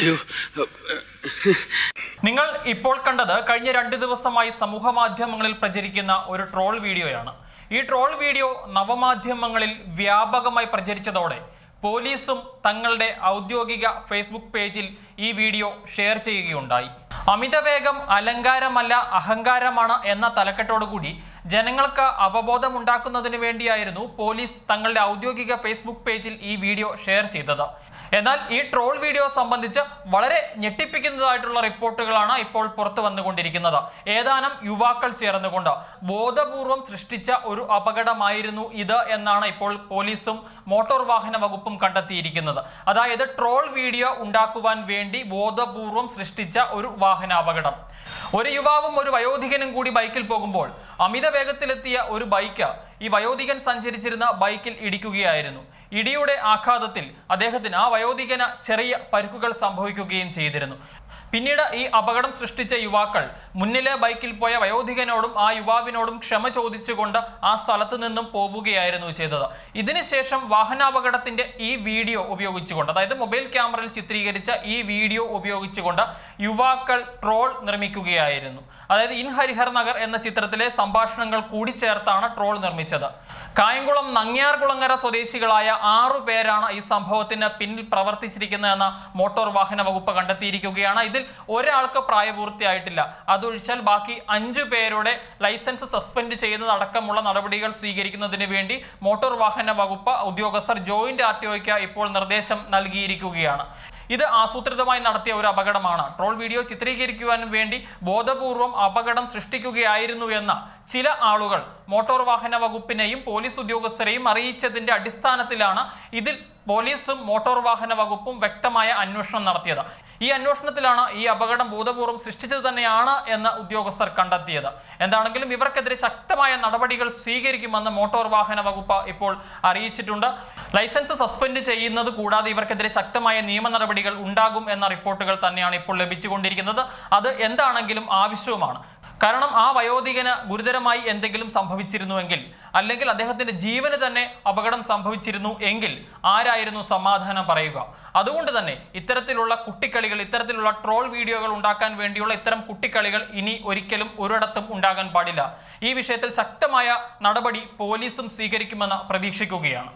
നിങ്ങൾ ഇപ്പോൾ കണ്ടത് കഴിഞ്ഞ രണ്ട് ദിവസമായി സമൂഹ മാധ്യമങ്ങളിൽ പ്രചരിക്കുന്ന ഒരു ട്രോൾ വീഡിയോയാണ് ഈ ട്രോൾ വീഡിയോ നവമാധ്യമങ്ങളിൽ വ്യാപകമായി പ്രചരിച്ചതോടെ പോലീസും തങ്ങളുടെ ഔദ്യോഗിക ഫേസ്ബുക്ക് പേജിൽ ഈ വീഡിയോ ഷെയർ ചെയ്യുകയുണ്ടായി അമിതവേഗം അലങ്കാരമല്ല അഹങ്കാരമാണ് എന്ന തലക്കെട്ടോടുകൂടി ജനങ്ങൾക്ക് അവബോധമുണ്ടാക്കുന്നതിന് വേണ്ടിയായിരുന്നു പോലീസ് തങ്ങളുടെ ഔദ്യോഗിക ഫേസ്ബുക്ക് പേജിൽ ഈ വീഡിയോ ഷെയർ ചെയ്തത് എന്നാൽ ഈ ട്രോൾ വീഡിയോ സംബന്ധിച്ച് വളരെ ഞെട്ടിപ്പിക്കുന്നതായിട്ടുള്ള റിപ്പോർട്ടുകളാണ് ഇപ്പോൾ പുറത്തു വന്നുകൊണ്ടിരിക്കുന്നത് ഏതാനും യുവാക്കൾ ചേർന്നുകൊണ്ട് ബോധപൂർവം സൃഷ്ടിച്ച ഒരു അപകടമായിരുന്നു ഇത് എന്നാണ് ഇപ്പോൾ പോലീസും മോട്ടോർ വാഹന വകുപ്പും കണ്ടെത്തിയിരിക്കുന്നത് അതായത് ട്രോൾ വീഡിയോ ഉണ്ടാക്കുവാൻ വേണ്ടി ബോധപൂർവം സൃഷ്ടിച്ച ഒരു വാഹനാപകടം ഒരു യുവാവും ഒരു വയോധികനും കൂടി ബൈക്കിൽ പോകുമ്പോൾ അമിത വേഗത്തിലെത്തിയ ഒരു ബൈക്ക് ഈ വയോധികൻ സഞ്ചരിച്ചിരുന്ന ബൈക്കിൽ ഇടിക്കുകയായിരുന്നു ഇടിയുടെ ആഘാതത്തിൽ അദ്ദേഹത്തിന് ആ വയോധികന് ചെറിയ പരുക്കുകൾ സംഭവിക്കുകയും ചെയ്തിരുന്നു പിന്നീട് ഈ അപകടം സൃഷ്ടിച്ച യുവാക്കൾ മുന്നിലെ ബൈക്കിൽ പോയ വയോധികനോടും ആ യുവാവിനോടും ക്ഷമ ചോദിച്ചുകൊണ്ട് ആ സ്ഥലത്ത് നിന്നും പോവുകയായിരുന്നു ചെയ്തത് ഇതിനുശേഷം വാഹനാപകടത്തിന്റെ ഈ വീഡിയോ ഉപയോഗിച്ചുകൊണ്ട് അതായത് മൊബൈൽ ക്യാമറയിൽ ചിത്രീകരിച്ച ഈ വീഡിയോ ഉപയോഗിച്ചുകൊണ്ട് യുവാക്കൾ ട്രോൾ നിർമ്മിക്കുകയായിരുന്നു അതായത് ഇൻ ഹരിഹർ നഗർ എന്ന ചിത്രത്തിലെ സംഭാഷണങ്ങൾ കൂടി ചേർത്താണ് ട്രോൾ നിർമ്മിച്ചത് കായംകുളം നങ്ങ്യാർകുളങ്ങര സ്വദേശികളായ ആറു പേരാണ് ഈ സംഭവത്തിന് പിന്നിൽ പ്രവർത്തിച്ചിരിക്കുന്നതെന്ന് മോട്ടോർ വാഹന വകുപ്പ് കണ്ടെത്തിയിരിക്കുകയാണ് ഇതിൽ ഒരാൾക്ക് പ്രായപൂർത്തിയായിട്ടില്ല അതൊഴിച്ചാൽ ബാക്കി അഞ്ചു പേരുടെ ലൈസൻസ് സസ്പെൻഡ് ചെയ്യുന്നതടക്കമുള്ള നടപടികൾ സ്വീകരിക്കുന്നതിന് വേണ്ടി മോട്ടോർ വാഹന വകുപ്പ് ഉദ്യോഗസ്ഥർ ജോയിന്റ് ആർ ടി ഒയ്ക്ക് ഇപ്പോൾ നിർദ്ദേശം നൽകിയിരിക്കുകയാണ് ഇത് ആസൂത്രിതമായി നടത്തിയ ഒരു അപകടമാണ് ട്രോൾ വീഡിയോ ചിത്രീകരിക്കുവാൻ വേണ്ടി ബോധപൂർവം അപകടം സൃഷ്ടിക്കുകയായിരുന്നു എന്ന ചില ആളുകൾ മോട്ടോർ വാഹന വകുപ്പിനെയും പോലീസ് ഉദ്യോഗസ്ഥരെയും അറിയിച്ചതിന്റെ അടിസ്ഥാനത്തിലാണ് ഇതിൽ പോലീസും മോട്ടോർ വാഹന വകുപ്പും വ്യക്തമായ അന്വേഷണം നടത്തിയത് ഈ അന്വേഷണത്തിലാണ് ഈ അപകടം ബോധപൂർവം സൃഷ്ടിച്ചത് തന്നെയാണ് എന്ന് ഉദ്യോഗസ്ഥർ കണ്ടെത്തിയത് എന്താണെങ്കിലും ഇവർക്കെതിരെ ശക്തമായ നടപടികൾ സ്വീകരിക്കുമെന്ന് മോട്ടോർ വാഹന വകുപ്പ് ഇപ്പോൾ അറിയിച്ചിട്ടുണ്ട് ലൈസൻസ് സസ്പെൻഡ് ചെയ്യുന്നത് കൂടാതെ ഇവർക്കെതിരെ ശക്തമായ നിയമ നടപടികൾ ഉണ്ടാകും എന്ന റിപ്പോർട്ടുകൾ തന്നെയാണ് ഇപ്പോൾ ലഭിച്ചുകൊണ്ടിരിക്കുന്നത് അത് എന്താണെങ്കിലും ആവശ്യവുമാണ് കാരണം ആ വയോധികന് ഗുരുതരമായി എന്തെങ്കിലും സംഭവിച്ചിരുന്നുവെങ്കിൽ അല്ലെങ്കിൽ അദ്ദേഹത്തിന്റെ ജീവന് തന്നെ അപകടം സംഭവിച്ചിരുന്നു എങ്കിൽ ആരായിരുന്നു സമാധാനം പറയുക അതുകൊണ്ട് തന്നെ ഇത്തരത്തിലുള്ള കുട്ടിക്കളികൾ ഇത്തരത്തിലുള്ള ട്രോൾ വീഡിയോകൾ ഉണ്ടാക്കാൻ വേണ്ടിയുള്ള ഇത്തരം കുട്ടിക്കളികൾ ഇനി ഒരിക്കലും ഒരിടത്തും ഉണ്ടാകാൻ പാടില്ല ഈ വിഷയത്തിൽ ശക്തമായ നടപടി പോലീസും സ്വീകരിക്കുമെന്ന് പ്രതീക്ഷിക്കുകയാണ്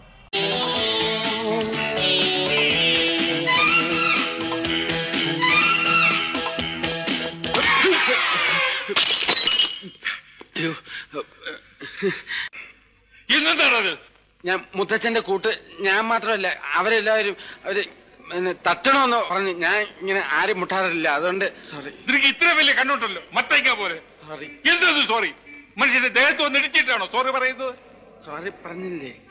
ഇന്നെന്താണത് ഞാൻ മുത്തച്ഛന്റെ കൂട്ട് ഞാൻ മാത്രമല്ല അവരെല്ലാവരും അവര് പിന്നെ തട്ടണമെന്ന് പറഞ്ഞ് ഞാൻ ഇങ്ങനെ ആരും മുട്ടാറില്ല അതുകൊണ്ട് സോറി നിനക്ക് ഇത്ര വലിയ കണ്ണുണ്ടല്ലോ മത്തയ്ക്ക പോലെ സോറി എന്തത് സോറി മനുഷ്യന്റെ ദേഹത്ത് വന്ന് ഇടിച്ചിട്ടാണോ സോറി പറയുന്നത് സോറി പറഞ്ഞില്ലേ